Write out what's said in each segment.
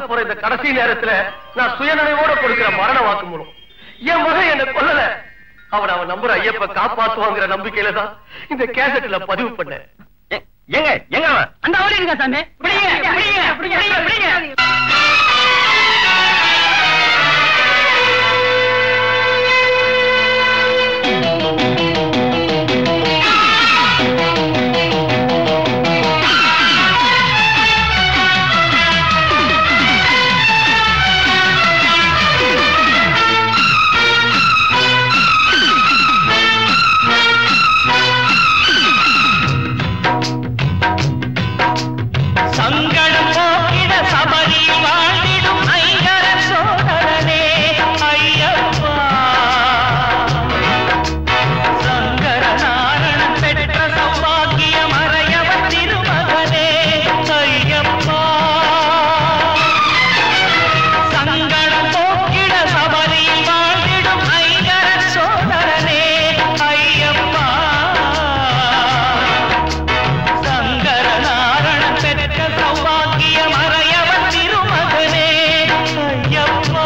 போற இந்த கடைசி நேரத்துல நான் சுயநினைவோட கொடுக்கிற மரண வாக்குமூலம் என் மகன் என்ன கொல்லல அவன் அவன் நம்புற ஐயப்ப காப்பாத்துவாங்கிற நம்பிக்கையில தான் இந்த கேசட்ல பதிவு பண்ணேன் எங்க எங்க அவன் அந்த அவரே இருங்க சாமி பிடிங்க பிடிங்க பிடிங்க பிடிங்க சங்கடம் போக்கிட சபரியில் வாழ்ந்திடும் ஐங்கர சோதரனே ஐயப்பா சங்கர நாரணன் பெற்ற சௌபாகியம் அறையவர் திருமகனே ஐயப்பா சங்கடம் போக்கிட சபரியில் வாழ்ந்திடும் ஐங்கர சோதரனே ஐயப்பா சங்கர நாரணன் பெற்ற சௌபாகியம் அறையவர் திருமகனே ஐயப்பா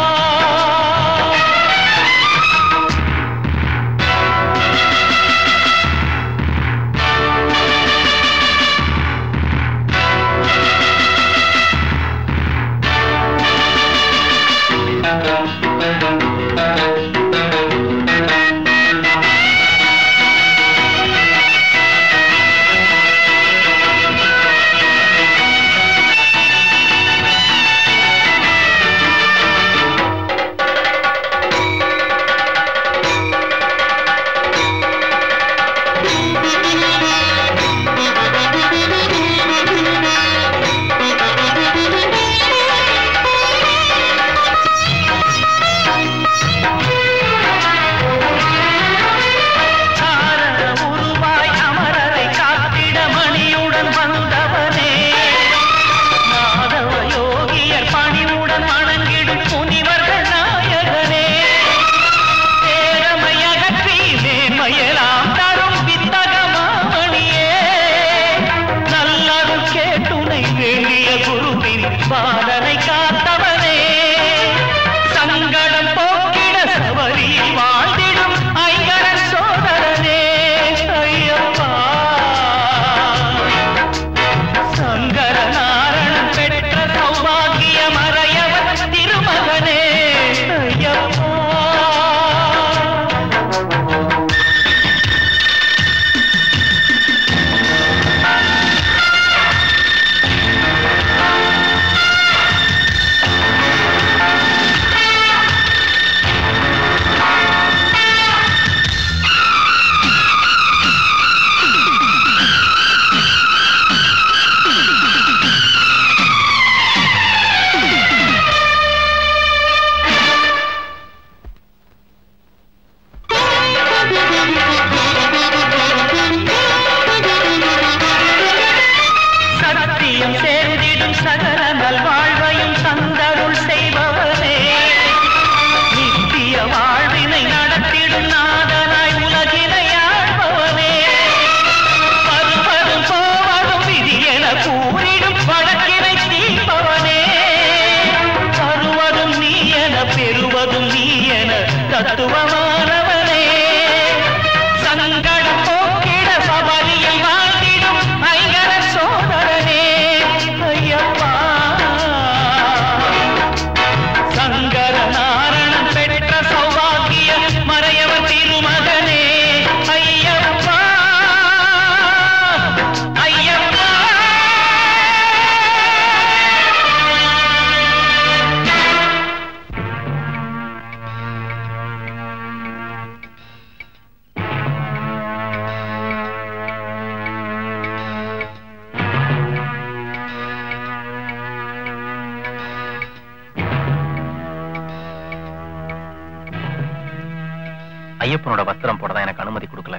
சாரண உருவாய் அமரரை காத்திட மணியுடன் வந்தவனே மாதவ யோகியர் பணிவுடன் வணங்கிடும் முனிவர்கள் நாயகனே பேரமை அகற்றி மேன்மையெல்லாம் தரும் வித்தகமாமணியே நல்லருள் கேட்டுனை வேண்டிய குருவின் பாலனை காத்தவனே சங்கடம் போக்கிட சபரியில் வாழ்ந்திடும் ஐங்கரன் சோதரனே ஐயப்பா சங்கர நாரணன் பெற்ற சௌபாகியம் அறையவர் திருமகனே ஐயப்பா சத்தியம் சேர்ந்திடும் சகல நல்வாழ்வையும் தந்தருள் செய்பவனே நித்திய வாழ்வினை நடத்திடும் நாதனாய் உலகினை ஆழ்பவனே வருவதும் போவதும் விதி என கூறிடும் வழக்கினை தீர்ப்பவனே தருவதும் நீ என பெறுவதும் நீ என தத்துவமானவனே சங்கடம் போக்கிட சபரியில் வாழ்ந்திடும் ஐங்கர சோதரனே ஐயப்பா சங்கர நாரணன் பெற்ற சௌபாகிய மறையவர் திருமகனே ஐயப்பா ஐயப்பா ஐயப்பனோட வஸ்திரம் போடதான் எனக்கு அனுமதி கொடுக்கல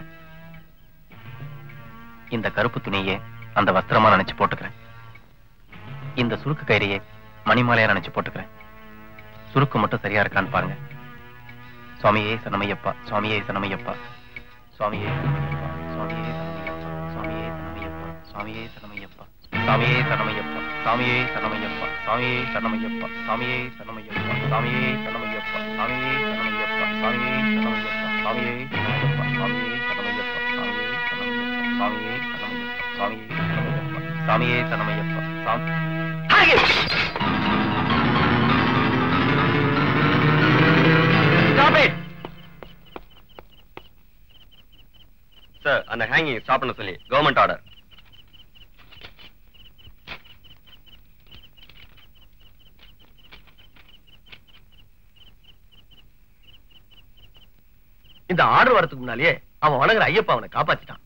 இந்த கருப்பு துணியே அந்த வஸ்திரமா நினைச்சு போட்டுக்கிறேன் இந்த சுருக்கு கயிறையே மணிமாலையா நினைச்சு போட்டுக்கிறேன் சுருக்கு மட்டும் சரியா இருக்கான்னு பாருங்க சுவாமியே சனமையப்பா சுவாமியே சனமையப்பா சுவாமியே சனமையப்பா சுவாமியே சனமையப்பா சுவாமியே சனமையப்பா சுவாமியே சனமையப்பா சாமியே சரணமையப்பா சாமியே சரணமையப்பா சாமியே சரணமையப்பா சாமியே சரணமையப்பா சாமியே சரணமையப்பா சாமியே சரணமையப்பா சாமியே சரணமையப்பா சாமியே சரணமையப்பா சாமியே சரணமையப்பா சாமியே சரணமையப்பா சாமியே சரணமையப்பா சாமியே சரணமையப்பா சாமியே சரணமையப்பா சாமி Stop it! சார் அந்த ஹேங்கிங் ஸ்டாப் பண்ண சொல்லி கவர்மெண்ட் ஆர்டர் இந்த ஆர்டர் வரதுக்கு முன்னாலேயே அவன் வணங்குற ஐயப்பா அவனை காப்பாத்திட்டான்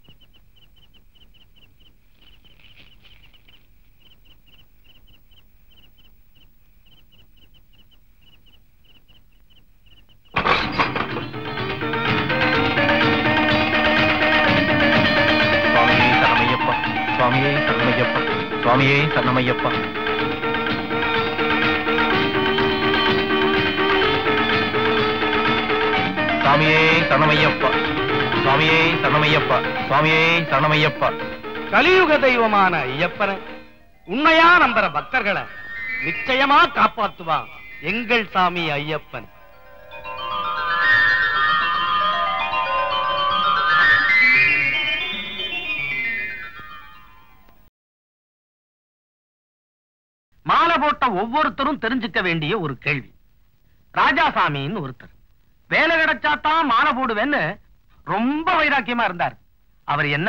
சுவாமியே சரணமையப்பா சுவாமியே சரணமையப்பா சுவாமியே சரணமையப்பா சுவாமியே சரணமையப்பா சுவாமியே சரணமையப்பா சுவாமியே சரணமையப்பா கலியுக தெய்வமான ஐயப்பனை உண்மையா நம்புற பக்தர்களை நிச்சயமா காப்பாத்துவான் எங்கள் சாமி ஐயப்பன் மாலை போட்ட ஒவ்வொருத்தரும் தெரிஞ்சுக்க வேண்டிய ஒரு கேள்வி ராஜாசாமின்னு ஒருத்தர் வேலை கிடைச்சாதான் மாலை போடுவேன்னு ரொம்ப வைராக்கியமா இருந்தார் அவர் என்ன